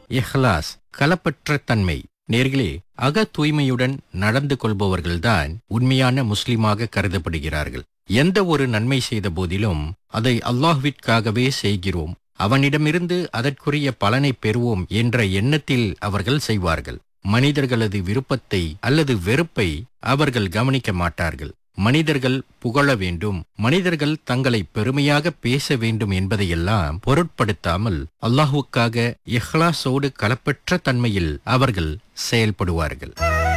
இஹ்லாஸ் கலப்பற்ற தன்மை நேர்களே அக தூய்மையுடன் நடந்து கொள்பவர்கள்தான் உண்மையான முஸ்லிமாக கருதப்படுகிறார்கள் எந்த ஒரு நன்மை செய்த போதிலும் அதை அல்லாஹ்விற்காகவே செய்கிறோம் அவனிடமிருந்து அதற்குரிய பலனை பெறுவோம் என்ற எண்ணத்தில் அவர்கள் செய்வார்கள் மனிதர்களது விருப்பத்தை அல்லது வெறுப்பை அவர்கள் கவனிக்க மாட்டார்கள் மனிதர்கள் புகழ வேண்டும் மனிதர்கள் தங்களை பெருமையாக பேச வேண்டும் என்பதையெல்லாம் பொருட்படுத்தாமல் அல்லாஹுக்காக இஹ்லாஸோடு கலப்பற்ற தன்மையில் அவர்கள் செயல்படுவார்கள்